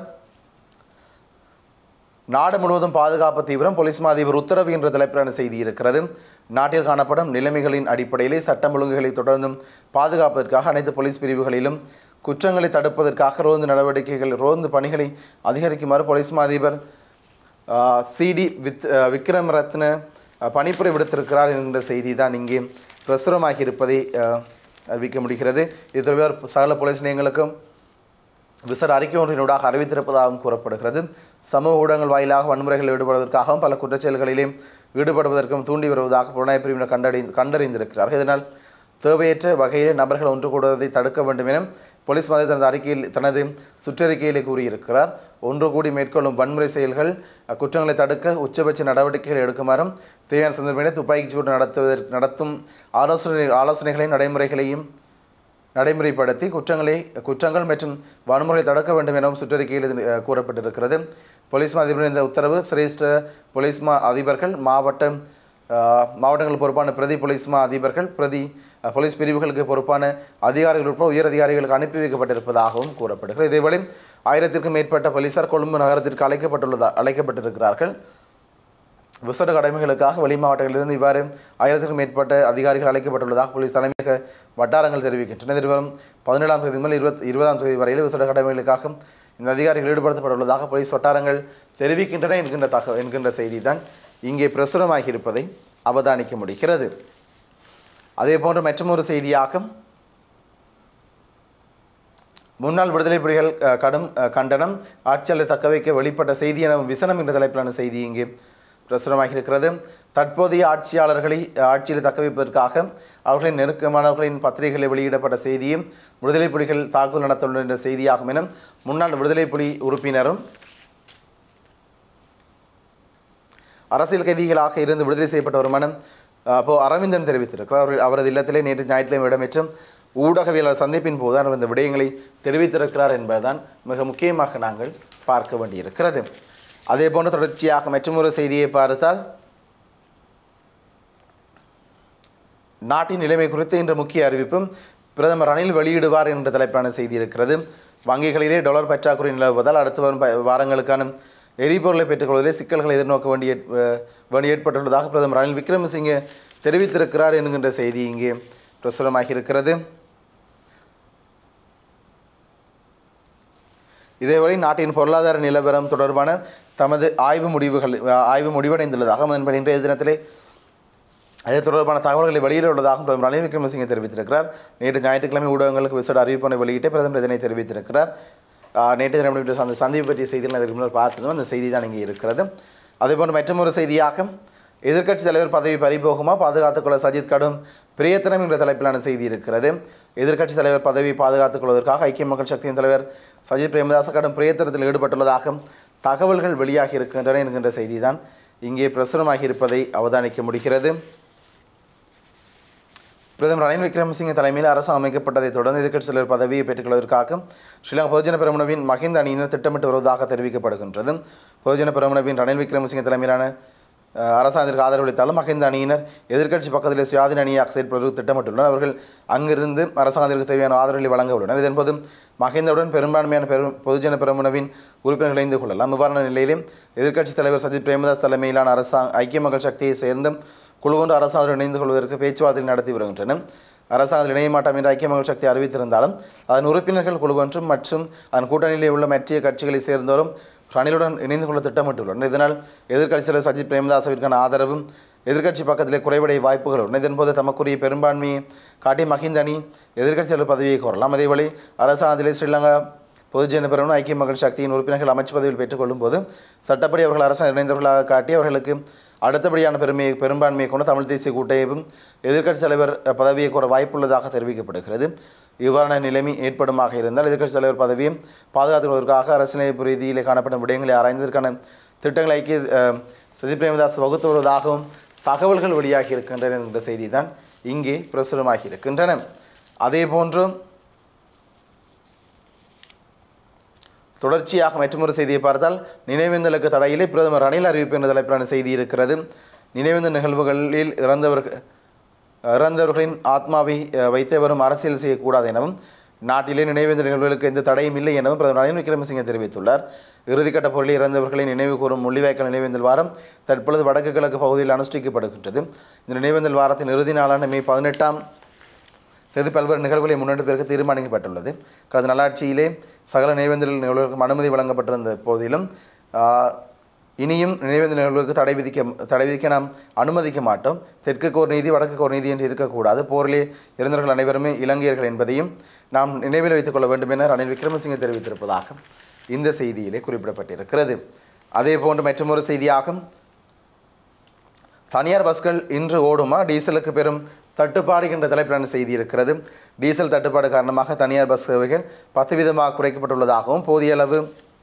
நாடு முழுவதும் பாதுகாப்பு தீவிரம் போலீஸ் மா அதிபர் உத்தரவு என்ற தலைப்பிலான செய்தி இருக்கிறது நாட்டில் காணப்படும் நிலைமைகளின் அடிப்படையிலே சட்டம் ஒழுங்குகளை தொடர்ந்தும் பாதுகாப்பதற்காக அனைத்து போலீஸ் பிரிவுகளிலும் குற்றங்களை தடுப்பதற்காக ரோந்து நடவடிக்கைகள் ரோந்து பணிகளை அதிகரிக்குமாறு போலீஸ் மா அதிபர் சிடி வித் அஹ், விக்ரம் ரத்ன அஹ், பணிப்புரை விடுத்திருக்கிறார் என்கிற செய்தி தான் இங்கே பிரசுரமாகி இருப்பதை அஹ், அறிவிக்க முடிகிறது இது தொடர்பாக சகல போலீஸ் நிலையங்களுக்கும் விசர் அறிக்கை ஒன்றினூடாக அறிவித்திருப்பதாகவும் கூறப்படுகிறது சமூக ஊடகங்கள் வாயிலாக வன்முறைகளில் ஈடுபடுவதற்காகவும் பல குற்றச்செயல்களிலே ஈடுபடுவதற்கும் தூண்டி வருவதாக புலனாய்வு பிரிவினர் கண்டறி கண்டறிந்திருக்கிறார்கள் இதனால் தேவையற்ற வகையில் நபர்கள் ஒன்று கூடுவதை தடுக்க வேண்டும் என போலீஸ் மத தனது அறிக்கையில் தனது சுற்றறிக்கையிலே கூறியிருக்கிறார் ஒன்று கூடி மேற்கொள்ளும் வன்முறை செயல்கள் குற்றங்களை தடுக்க உச்சபட்ச நடவடிக்கைகள் எடுக்குமாறும் தேவையான சந்தர்ப்பங்களை துப்பாக்கிச் சூடு நடத்துவதற்கு நடத்தும் ஆலோசனை ஆலோசனைகளையும் நடைமுறைகளையும் நடைமுறைப்படுத்தி குற்றங்களை குற்றங்கள் மற்றும் வன்முறை தடுக்க வேண்டும் எனவும் சுற்றறிக்கையில் இது, அஹ், கூறப்பட்டிருக்கிறது போலீஸ் மா அதிபரின் இந்த உத்தரவு சிரேஷ்ட போலீஸ் மா அதிபர்கள் மாவட்ட அஹ், மாவட்டங்கள் பொறுப்பான பிரதி போலீஸ் மா அதிபர்கள் பிரதி அஹ், போலீஸ் பிரிவுகளுக்கு பொறுப்பான அதிகாரிகள் உட்பட உயர் அதிகாரிகளுக்கு அனுப்பி வைக்கப்பட்டிருப்பதாகவும் கூறப்படுகிறது இதேவேளை ஆயிரத்திற்கும் மேற்பட்ட போலீசார் கொழும்பு நகரத்திற்கு அழைக்கப்பட்டுள்ளதா அழைக்கப்பட்டிருக்கிறார்கள் விசேட கடமைகளுக்காக வெளி மாவட்டங்களிலிருந்து இவ்வாறு ஆயிரத்திற்கும் மேற்பட்ட அதிகாரிகள் அழைக்கப்பட்டுள்ளதாக போலீஸ் தலைமையக வட்டாரங்கள் தெரிவிக்கின்றன எதிர்வரும் பதினேழாம் தேதி முதல் இருபத் இருபதாம் தேதி வரையில் விசேட கடமைகளுக்காக இந்த அதிகாரிகள் ஈடுபடுத்தப்பட்டுள்ளதாக போலீஸ் வட்டாரங்கள் தெரிவிக்கின்றன என்கின்ற தக என்கின்ற செய்தி தான் இங்கே பிரசுரமாகி இருப்பதை அவதானிக்க முடிகிறது அதே போன்று மற்றொரு செய்தியாக முன்னாள் விடுதலை புலிகள் அஹ், கடும் அஹ், கண்டனம் ஆட்சியாளர் தக்கவைக்க வெளிப்பட்ட செய்தி என விசனம் என்ற தலைப்பிலான செய்தி இங்கே பிரசுரமாகி இருக்கிறது தற்போதைய ஆட்சியாளர்களை அஹ், ஆட்சியில் தக்கவைப்பதற்காக அவர்களின் நெருக்கமானவர்களின் பத்திரிகைகளில் வெளியிடப்பட்ட செய்தியும் விடுதலை புலிகள் தாக்குதல் நடத்தவுள்ள என்ற செய்தியாகும் என முன்னாள் விடுதலை புலி உறுப்பினரும் அரசியல் கைதிகளாக இருந்து விடுதலை செய்யப்பட்ட ஒரு மனம் அப்போ அரவிந்தன் தெரிவித்திருக்கிறார் அவர் அவரது இல்லத்திலே நேற்று ஞாயிற்றுக்கிழமை இடம்பெற்றும் ஊடகவியலாளர் சந்திப்பின் போது அவர் இந்த விடயங்களை தெரிவித்திருக்கிறார் என்பதுதான் மிக முக்கியமாக நாங்கள் பார்க்க வேண்டியிருக்கிறது அதே போன்று தொடர்ச்சியாக மற்றொரு செய்தியை பார்த்தால் நாட்டின் நிலைமை குறித்து இன்று முக்கிய அறிவிப்பும் பிரதமர் ரணில் வெளியிடுவார் என்ற தலைப்பான செய்தி இருக்கிறது வங்கிகளிலே டாலர் பற்றாக்குறை நிலவுவதால் அடுத்து வரும் ப- வாரங்களுக்கான எரிபொருளை பெற்றுக்கொள்வதிலே சிக்கல்களை எதிர்நோக்க வேண்டிய ஏற்- வேண்டி ஏற்பட்டுள்ளதாக பிரதமர் ரணில் விக்ரமசிங்கே தெரிவித்திருக்கிறார் என்கின்ற செய்தி இங்கே பிரசுரமாகி இருக்கிறது இதேவேளை நாட்டின் பொருளாதார நிலவரம் தொடர்பான தமது ஆய்வு முடிவுகள் ஆய்வு முடிவடைந்துள்ளதாக அதன்படி இன்றைய தினத்திலே அது தொடர்பான தகவல்களை வெளியிட உள்ளதாகவும் பிரதமர் ரணில் விக்ரமசிங்கே தெரிவித்திருக்கிறார் நேற்று ஞாயிற்றுக்கிழமை ஊடகங்களுக்கு விசேட அறிவிப்பனை வெளியிட்டு பிரதமர் இதனை தெரிவித்திருக்கிறார் ஆஹ், நேற்று தினம் நடைபெற்ற அந்த சந்திப்பு பற்றிய செய்திகள் அதற்கு முன்னர் பார்த்திருந்தோம் அந்த செய்தி தான் இங்கே இருக்கிறது அதேபோன்று மற்றொரு செய்தியாக எதிர்க்கட்சி தலைவர் பதவி பறிபோகுமா பாதுகாத்துக் கொள்ள சஜித் கடும் பிரியத்தனம் என்ற தலைப்பிலான செய்தி இருக்கிறது எதிர்க்கட்சி தலைவர் பதவி பாதுகாத்துக் கொள்வதற்காக ஐக்கிய மக்கள் சக்தியின் தலைவர் சஜித் பிரேமதாச கடும் பிரயத்தனத்தில் ஈடுபட்டுள்ளதாக தகவல்கள் வெளியாகி இருக்கின்றன என்கின்ற செய்தி தான் இங்கே பிரசுரமாகி இருப்பதை அவதானிக்க முடிகிறது பிரதமர் ரணில் விக்ரமசிங்க தலைமையில் அரசு அமைக்கப்பட்டதைத் தொடர்ந்து எதிர்க்கட்சி தலைவர் பதவியை பெற்றுக்கொள்வதற்காக ஸ்ரீலங்கா பொதுஜன பெரமுனவின் மஹிந்த அணியினர் திட்டமிட்டு வருவதாக தெரிவிக்கப்படுகின்றது பொதுஜன பெரமுனவின் ரணில் விக்ரமசிங்க தலைமையிலான அஹ், அரசாங்கத்திற்கு ஆதரவளித்தாலும் மஹிந்த அணியினர் எதிர்க்கட்சி பக்கத்தில் சுயாதீன அணியாக செயற்படுவதற்கு திட்டமிட்டுள்ளனர் அவர்கள் அங்கிருந்து அரசாங்கத்திற்கு தேவையான ஆதரவை வழங்க உள்ளனர் இதன்போது மஹிந்தவுடன் பெரும்பான்மையான பெரும் பொதுஜன பெரமுனவின் உறுப்பினர்கள் இணைந்து கொள்ளலாம் இவ்வாறான நிலையிலே எதிர்க்கட்சி தலைவர் சஜித் பிரேமதாஸ் தலைமையிலான அரசாங்க ஐக்கிய மக்கள் சக்தியை சேர்ந்த குழு ஒன்று அரசாங்கம் இணைந்து கொள்வதற்கு பேச்சுவார்த்தை நடத்தி வருகின்றன அரசாங்கத்தில் இணைய மாட்டோம் என்று ஐக்கிய மக்கள் சக்தி அறிவித்திருந்தாலும் அதன் உறுப்பினர்கள் குழு ஒன்றும் மற்றும் அதன் கூட்டணியிலே உள்ள மற்ற கட்சிகளை சேர்ந்தோரும் ரணிலுடன் இணைந்து கொள்ள திட்டமிட்டுள்ளனர் இதனால் எதிர்க்கட்சி தலைவர் சஜித் பிரேமதாசவிற்கான ஆதரவும் எதிர்க்கட்சி பக்கத்திலே குறைவடைய வாய்ப்புகள் உள்ளன இதன்போது தமக்குரிய பெரும்பான்மையை காட்டி மஹிந்த அணி எதிர்க்கட்சி தலைவர் பதவியை கோரலாம் அதேவேளை அரசாங்கத்திலே ஸ்ரீலங்கா பொதுஜன பெருமனும் ஐக்கிய மக்கள் சக்தியின் உறுப்பினர்கள் அமைச்சு பதவியில் பெற்றுக்கொள்ளும் போது சட்டப்படி அவர்கள் அரசாங்க இணைந்தவர்களாக காட்டி அவர்களுக்கு அடுத்தபடியான பெருமையை பெரும்பான்மையை கொண்டு தமிழ் தேசிய கூட்டையும் எதிர்க்கட்சி தலைவர் பதவியை கோர வாய்ப்புள்ளதாக தெரிவிக்கப்படுகிறது இவ்வாறான நிலைமை ஏற்படுமாக இருந்தால் எதிர்க்கட்சி தலைவர் பதவியை பாதுகாத்துவதற்காக அரசியலமைப்பு ரீதியிலே காணப்படும் விடயங்களை ஆராய்ந்ததற்கான திட்டங்களை ஐக்கிய அஹ், சதி பிரேமதாஸ் வகுத்து வருவதாகவும் தகவல்கள் வெளியாகி இருக்கின்றன என்ற செய்தி தான் இங்கே பிரசுரமாகி இருக்கின்றன அதே போன்று தொடர்ச்சியாக மற்றொரு செய்தியை பார்த்தால் நினைவேந்தலுக்கு தடையிலே பிரதமர் ரணில் அறிவிப்பு என்ற தலைப்பிலான செய்தி இருக்கிறது நினைவேந்தல் நிகழ்வுகளில் இறந்தவர்கள் இறந்தவர்களின் ஆத்மாவை அஹ், வைத்தே வரும் அரசியல் செய்யக்கூடாது எனவும் நாட்டிலே நினைவேந்தல் நிகழ்வுகளுக்கு எந்த தடையும் இல்லை எனவும் பிரதமர் ரணில் விக்ரமசிங்கே தெரிவித்துள்ளார் இறுதிக்கட்ட பொருளில் இறந்தவர்களை நினைவு கூறும் முள்ளிவாய்க்கால் நினைவேந்தல் வாரம் தற்பொழுது வடக்கு கிழக்கு பகுதியில் அனுஷ்டிக்கப்படுகின்றது இந்த நினைவேந்தல் வாரத்தின் இறுதி நாளான மே பதினெட்டாம் தேதி பல்வேறு நிகழ்வுகளை முன்னெடுப்பதற்கு தீர்மானிக்கப்பட்டுள்ளது கடந்த நல்லாட்சியிலே சகல நினைவேந்தல் நிகழ்வுகளுக்கும் அனுமதி வழங்கப்பட்டிருந்த போதிலும் ஆஹ், இனியும் நினைவேந்தல் நிகழ்வுகளுக்கு தடை விதிக்க தடை விதிக்க நாம் அனுமதிக்க மாட்டோம் தெற்குக்கு ஒரு நீதி வடக்குக்கு ஒரு நீதி என்று இருக்கக்கூடாது போரிலே இறந்தவர்கள் அனைவருமே இலங்கையர்கள் என்பதையும் நாம் நினைவில் வைத்துக் கொள்ள வேண்டும் என ரணில் விக்ரமசிங்கே தெரிவித்திருப்பதாக இந்த செய்தியிலே குறிப்பிடப்பட்டிருக்கிறது அதே போன்று மற்றொரு செய்தியாகும் தனியார் பஸ்கள் இன்று ஓடுமா டீசலுக்கு பெரும் தட்டுப்பாடு என்ற தலைப்பிலான செய்தி இருக்கிறது டீசல் தட்டுப்பாடு காரணமாக தனியார் பஸ் சேவைகள் பத்து வீதமாக குறைக்கப்பட்டுள்ளதாகவும் போதிய அளவு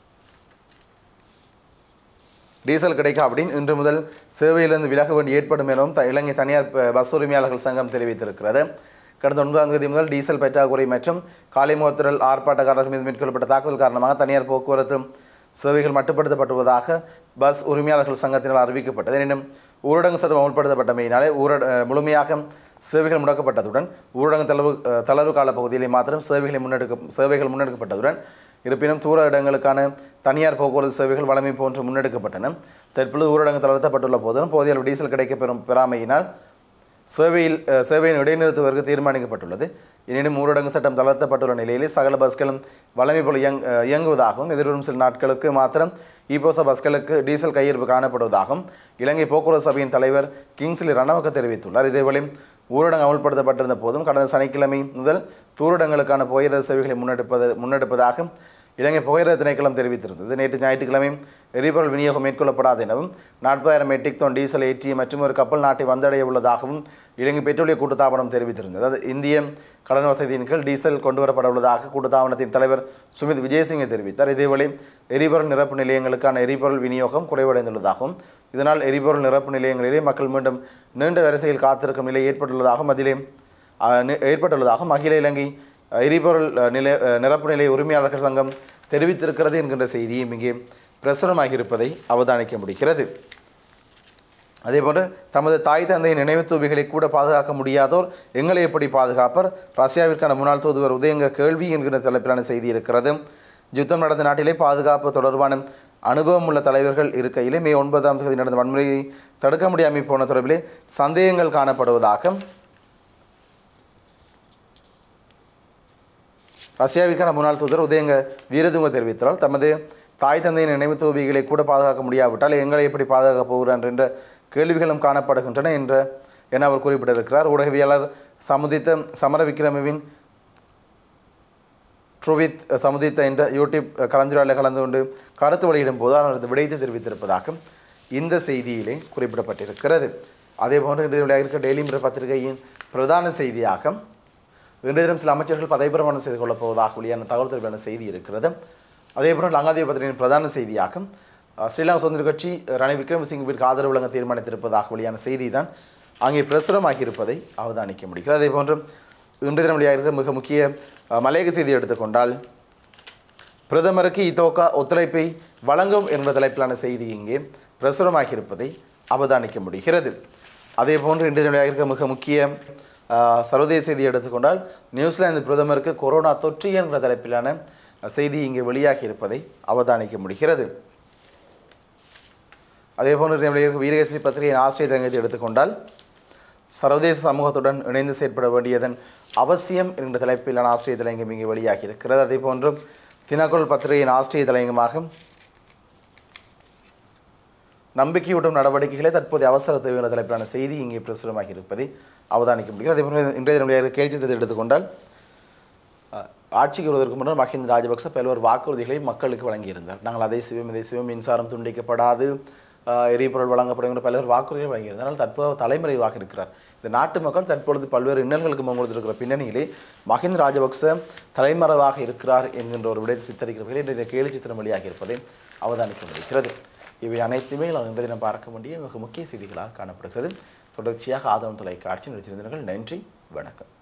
டீசல் கிடைக்கும் அப்படின்னு இன்று முதல் சேவையிலிருந்து விலக வேண்டி ஏற்படும் எனவும் த- இலங்கை தனியார் ப- பஸ் உரிமையாளர்கள் சங்கம் தெரிவித்திருக்கிறது கடந்த ஒன்பதாம் தேதி முதல் டீசல் பற்றாக்குறை மற்றும் காலை முகத்திரல் ஆர்ப்பாட்டக்காரர்கள் மீது மேற்கொள்ளப்பட்ட தாக்குதல் காரணமாக தனியார் போக்குவரத்து சேவைகள் மட்டுப்படுத்தப்பட்டுள்ளதாக பஸ் உரிமையாளர்கள் சங்கத்தினால் அறிவிக்கப்பட்டது எனினும் ஊரடங்கு சட்டம் அமல்படுத்தப்பட்டமையினாலே ஊரட அஹ், முழுமையாக சேவைகள் முடக்கப்பட்டதுடன் ஊரடங்கு தளர்வு அஹ், தளர்வு கால பகுதியிலே மாத்திரம் சேவைகளை முன்னெடுக்க சேவைகள் முன்னெடுக்கப்பட்டதுடன் இருப்பினும் தூர இடங்களுக்கான தனியார் போக்குவரத்து சேவைகள் வழமை போன்று முன்னெடுக்கப்பட்டன தற்பொழுது ஊரடங்கு தளர்த்தப்பட்டுள்ள போதிலும் போதிய அளவு டீசல் கிடைக்கப்பெறும் பெறாமையினால் சேவையில் அஹ், சேவையின் இடைநிறுத்துவதற்கு தீர்மானிக்கப்பட்டுள்ளது எனினும் ஊரடங்கு சட்டம் தளர்த்தப்பட்டுள்ள நிலையில் சகல பஸ்களும் வழமை போல் இயங் அஹ், இயங்குவதாகவும் எதிர்வரும் சில நாட்களுக்கு மாத்திரம் இபோச பஸ்களுக்கு டீசல் கையிருப்பு காணப்படுவதாகவும் இலங்கை போக்குவரத்து சபையின் தலைவர் கிங்ஸ்லி ரணவக்க தெரிவித்துள்ளார் இதேவேளை ஊரடங்கு அமல்படுத்தப்பட்டிருந்த போதும் கடந்த சனிக்கிழமை முதல் தூரடங்களுக்கான புகையிரத சேவைகளை முன்னெடுப்பது முன்னெடுப்பதாக இலங்கை புகையிரத திணைக்களம் தெரிவித்திருந்தது நேற்று ஞாயிற்றுக்கிழமை எரிபொருள் விநியோகம் மேற்கொள்ளப்படாது எனவும் நாற்பதாயிரம் மெட்ரிக் டன் டீசல் ஏற்றிய மற்றும் ஒரு கப்பல் நாட்டை வந்தடைய உள்ளதாகவும் இலங்கை பெட்ரோலிய கூட்டுத்தாபனம் தெரிவித்திருந்தது அது இந்திய கடன் வசதியின் கீழ் டீசல் கொண்டு வரப்பட உள்ளதாக கூட்டுத்தாபனத்தின் தலைவர் சுமித் விஜயசிங்க தெரிவித்தார் இதேவேளை எரிபொருள் நிரப்பு நிலையங்களுக்கான எரிபொருள் விநியோகம் குறைவடைந்துள்ளதாகவும் இதனால் எரிபொருள் நிரப்பு நிலையங்களிலே மக்கள் மீண்டும் நீண்ட வரிசையில் காத்திருக்கும் நிலை ஏற்பட்டுள்ளதாகவும் அதிலே அஹ், நி- ஏற்பட்டுள்ளதாகவும் அகில இலங்கை அஹ், எரிபொருள் அஹ், நிலை அஹ், நிரப்பு நிலைய உரிமையாளர்கள் சங்கம் தெரிவித்திருக்கிறது என்கின்ற செய்தியும் இங்கே பிரசுரமாகி இருப்பதை அவதானிக்க முடிகிறது அதேபோன்று தமது தாய் தந்தையின் நினைவு தூபிகளை கூட பாதுகாக்க முடியாதோர் எங்களை எப்படி பாதுகாப்பர் ரஷ்யாவிற்கான முன்னாள் தூதுவர் உதயங்க கேள்வி என்கிற தலைப்பிலான செய்தி இருக்கிறது யுத்தம் நடந்த நாட்டிலே பாதுகாப்பு தொடர்பான அனுபவம் உள்ள தலைவர்கள் இருக்கையிலே மே ஒன்பதாம் தேதி நடந்த வன்முறையை தடுக்க முடியாமல் போன தொடர்பிலே சந்தேகங்கள் காணப்படுவதாக ரஷ்யாவிற்கான முன்னாள் தூதர் உதயங்க வீரதுங்க தெரிவித்தால் தமது தாய் தந்தையின் நினைவு தூபிகளை கூட பாதுகாக்க முடியாவிட்டால் எங்களை எப்படி பாதுகாக்கப் போகிறார் என்ற கேள்விகளும் காணப்படுகின்றன என்ற என அவர் குறிப்பிட்டிருக்கிறார் ஊடகவியலாளர் சமுதித்த சமர விக்ரமவின் ட்ருவித் சமுதித்த என்ற யூடியூப் கலந்துரையாடலில் கலந்து கொண்டு கருத்து வெளியிடும் போது அவரது விடைத்து தெரிவித்திருப்பதாக இந்த செய்தியிலே குறிப்பிடப்பட்டிருக்கிறது அதேபோன்று இன்றைய வெளியாக இருக்க டெய்லி மிரர் பத்திரிகையின் பிரதான செய்தியாக இன்றைய தினம் சில அமைச்சர்கள் பதவி பிரமாணம் செய்து கொள்ளப் போவதாக வெளியான தகவல் தொடர்பான செய்தி இருக்கிறது அதேபோன்று லங்காதேவி பத்திரிகையின் பிரதான செய்தியாக அஹ், ஸ்ரீலங்கா சுதந்திர கட்சி ரணில் விக்ரமசிங்கவிற்கு ஆதரவு வழங்க தீர்மானித்திருப்பதாக வெளியான செய்தி தான் அங்கே பிரசுரமாகி இருப்பதை அவதானிக்க முடிகிறது அதேபோன்று இன்றைய தினம் வெளியாக இருக்கிற மிக முக்கிய அஹ், மலையக செய்தி எடுத்துக்கொண்டால் பிரதமருக்கு இதோகா ஒத்துழைப்பை வழங்கும் என்ற தலைப்பிலான செய்தி இங்கே பிரசுரமாகி இருப்பதை அவதானிக்க முடிகிறது அதேபோன்று இன்றைய நிலையாக இருக்க மிக முக்கிய ஆஹ், சர்வதேச செய்தி எடுத்துக்கொண்டால் நியூசிலாந்து பிரதமருக்கு கொரோனா தொற்று என்ற தலைப்பிலான செய்தி இங்கே வெளியாகி இருப்பதை அவதானிக்க முடிகிறது அதேபோன்று இன்றைய நிலையாக இருக்க வீரகேசரி பத்திரிகையின் ஆசிரியர் தங்கத்தை எடுத்துக்கொண்டால் சர்வதேச சமூகத்துடன் இணைந்து செயற்பட வேண்டியதன் அவசியம் என்ற தலைப்பிலான ஆசிரியர் தலையங்கம் இங்கே வெளியாகி இருக்கிறது அதே போன்று தினக்குரல் பத்திரிகையின் ஆசிரியர் தலையங்கமாக நம்பிக்கையூட்டும் நடவடிக்கைகளை தற்போது அவசர தேவை என்ற தலைப்பிலான செய்தி இங்கே பிரசுரமாகி இருப்பதை அவதானிக்க முடிகிறது அதே போன்று இன்றைய தினமுடைய கேள்வி எடுத்துக்கொண்டால் அஹ், ஆட்சிக்கு வருவதற்கு முன்னர் மஹிந்த ராஜபக்ச பல்வேறு வாக்குறுதிகளை மக்களுக்கு வழங்கியிருந்தார் நாங்கள் அதை செய்வோம் இதை செய்வோம் மின்சாரம் துண்டிக்கப்படாது அஹ், எரிபொருள் வழங்கப்படும் என்ற பல்வேறு வாக்குறுதிகளை வழங்கியிருந்தார் ஆனால் தற்போது அவர் தலைமறைவாக இருக்கிறார் இந்த நாட்டு மக்கள் தற்பொழுது பல்வேறு இன்னல்களுக்கு முன்கொடுத்திருக்கிற பின்னணியிலே மஹிந்த ராஜபக்ச தலைமறைவாக இருக்கிறார் என்கின்ற ஒரு விடயத்தை சித்தரிக்கிறவர்கள் இன்றைய இந்த கேலி சித்திரம் வெளியாக இருப்பதை அவதானிக்க முடிகிறது இவை அனைத்துமே நான் இன்றைய தினம் பார்க்க வேண்டிய மிக முக்கிய செய்திகளாக காணப்படுகிறது தொடர்ச்சியாக ஆதவன் தொலைக்காட்சி நிறுத்தியிருந்தீர்கள் நன்றி வணக்கம்